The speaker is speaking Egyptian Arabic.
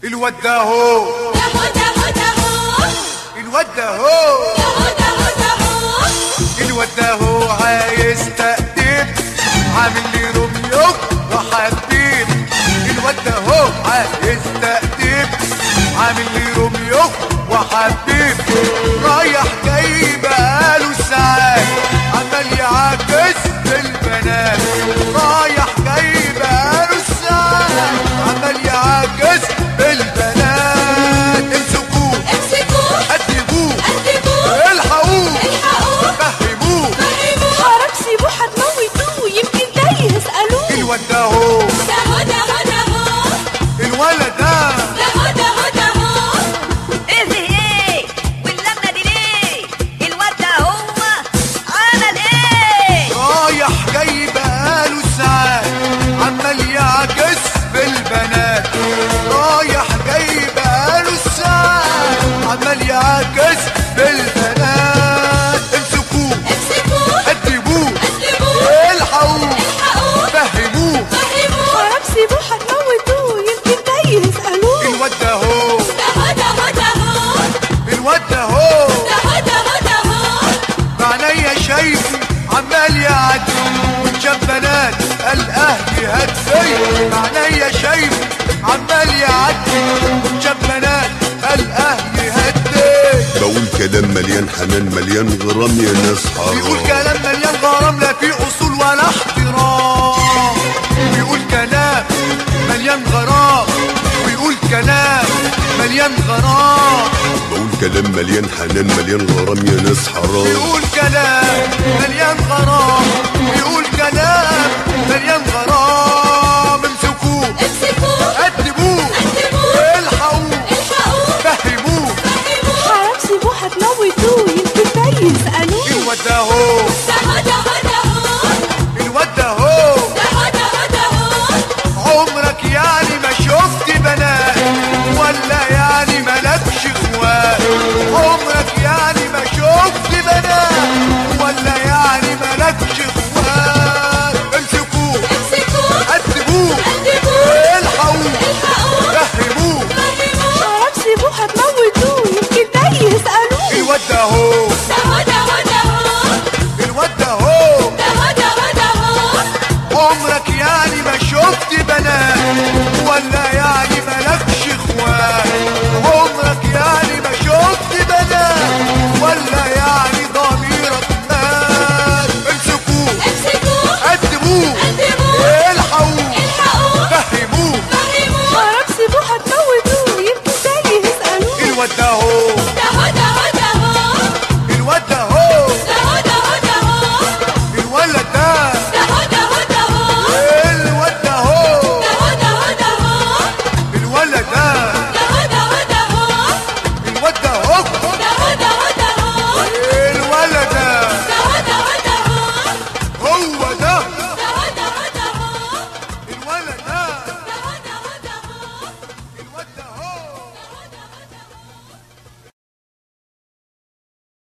الواد ده هو دهو دهو دهو الواد ده هو دهو دهو دهو الواد ده هو عايز تأديب عامل لي روميو وحبيب الواد ده هو عايز تأديب عامل لي روميو وحبيب رايح جاي بقاله ساعات عمال يعاكس في البنات رايح جاي بقاله ساعات عمال يعاكس في البنات امسكوه امسكوه أدبوه أدبوه الحقوه الحقوه فهموه فهموه حرام سيبوه هتموتوه يمكن تايه اسألوه الواد ده هو دهو دهو دهو الولد ده دهو دهو دهو ايه ده ايه واللمه دي ليه الواد ده هو عمل ايه رايح جاي بقاله ساعات عمال يعكس في البنات رايح جاي بقاله ساعات عمال يعكس في البنات امسكوه امسكوه أدبوه أدبوه الحقوه الحقوه فهموه فهموه حرام سيبوه هتموتوه يمكن تايه اسألوه الواد ده هو دهو دهو دهو الواد ده هو دهو دهو دهو بعينيا شايفه عمال يعدي وشاف بنات قال اهلي هتفي بعينيا شايفه عمال يعدي وشاف بنات قال اهلي هتفي بقول كلام مليان حنان مليان غرام يا ناس بيقول حرام كلام مليان غرام لا في اصول ولا احترام بيقول كلام مليان غرام ويقول كلام مليان غرام بقول كلام مليان حنان مليان غرام يا ناس حرام بيقول كلام مليان غرام بيقول كلام مليان غرام امسكوه امسكوه أدبوه أدبوه الحقوه الحقوه فهموه فهموه حرام سيبوه هتموتوه يمكن تايه اسألوه الواد ده هو